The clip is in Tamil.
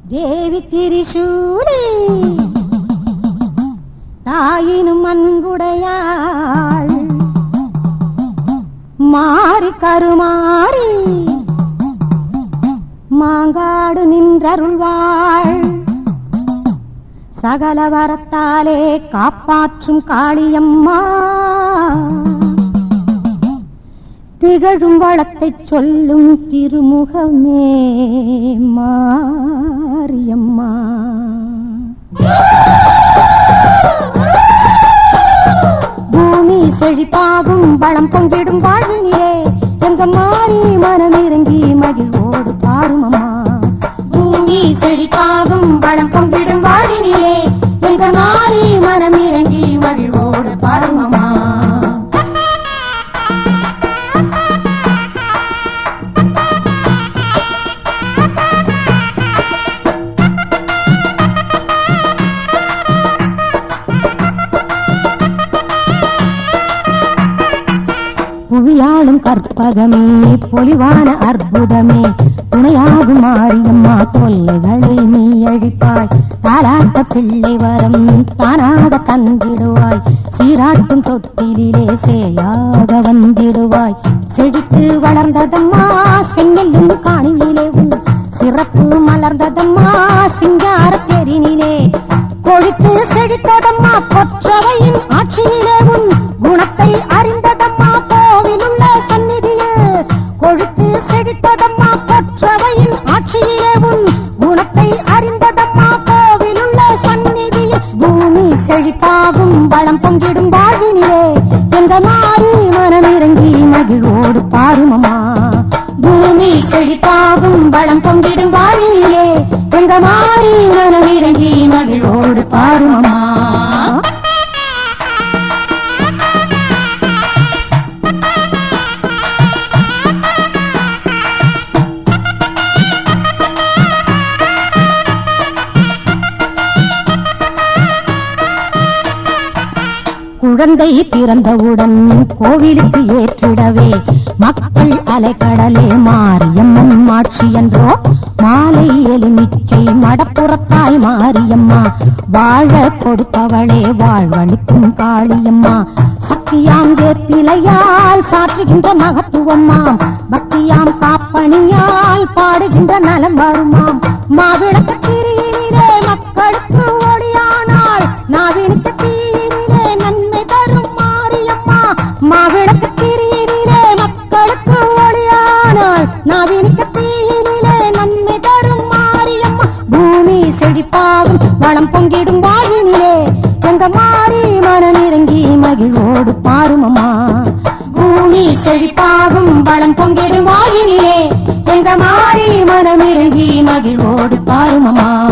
தேவி திரிசூலி தாயினும் அன்புடையாள் மாறி கருமாறி மாங்காடு நின்றருள்வாள் சகல வரத்தாலே காப்பாற்றும் காளியம்மா திகழும் வளத்தைச் சொல்லும் திருமுகமே மாரியம்மா பூமி செழிப்பாகும் வளம் பொங்கிடும் வாழ்வினிலே எங்க மாறி மனம் இறங்கி மகிழ்வோடு பாருமம்மா பூமி செழிப்பாகும் வளம் பொங்கிடும் வாழ்வினிலே எங்க மாறி மனம் இறங்கி மகிழ்வோடு பாருமம்மா புவியாளும் கற்பகமே பொலிவான அற்புதமே துணையாகும் மாரியம்மா தொல்லைகளை நீ அழிப்பாய் தாலாட்ட பிள்ளை வரம் தானாக தந்திடுவாய் சீராட்டும் தொட்டிலே சேயாக வந்திடுவாய் செழித்து வளர்ந்ததம்மா செங்கல்லும் காணியிலே உன் சிறப்பு மலர்ந்ததம்மா சிங்கார தேரினிலே கொழித்து செழித்ததம்மா கொற்றவையின் ஆட்சியிலே உன் குணத்தை அறிந்ததம்மா கோவிலுள்ள சந்நிதியே கொழித்து செழித்ததம்மா கொற்றவையின் ஆட்சியிலே உன் குணத்தை அறிந்ததம்மா கோவிலுள்ள சந்நிதியே பூமி செழிப்பாகும் வளம் பொங்கிடும் வாழ்வினிலே எங்க மாறி மனம் இறங்கி மகிழ்வோடு பாருமம்மா பூமி செழிப்பாகும் வளம் பொங்கிடும் வாழ்வினிலே எங்க மாறி மனம் இறங்கி மகிழ்வோடு பாருமம்மா குழந்தை பிறந்தவுடன் கோவிலுக்கு ஏற்றிடவே மக்கள் அலைக்கடலே மாரியம்மன் மாட்சி என்றோ மாலை எலுமிச்சை மடப்புறத்தாய் மாரியம்மா வாழ கொடுப்பவளே வாழ்வழிக்கும் காளியம்மா சக்தியாம் வேப்பிலையால் சாற்றுகின்ற மகத்துவம்மாம் பக்தியாம் காப்பணியால் பாடுகின்ற நலம் வருமாம் மாவிளக்கு திரியினிலே மக்களுக்கு ஒளியானாள் நாவினுக்கு தீயினிலே நன்மை தரும் மாரியம்மா மாவிளக்கு திரியினிலே மக்களுக்கு ஒளியானாள் நாவினுக்கு தீயினிலே நன்மை தரும் மாரியம்மா பூமி செழிப்பாகும் வளம் பொங்கிடும் வாழ்வினிலே எங்க மாறி மனம் இறங்கி மகிழ்வோடு பாருமம்மா பூமி செழிப்பாகும் வளம் பொங்கிடும் வாழ்வினிலே எங்க மாறி மனம் இறங்கி மகிழ்வோடு பாருமம்மா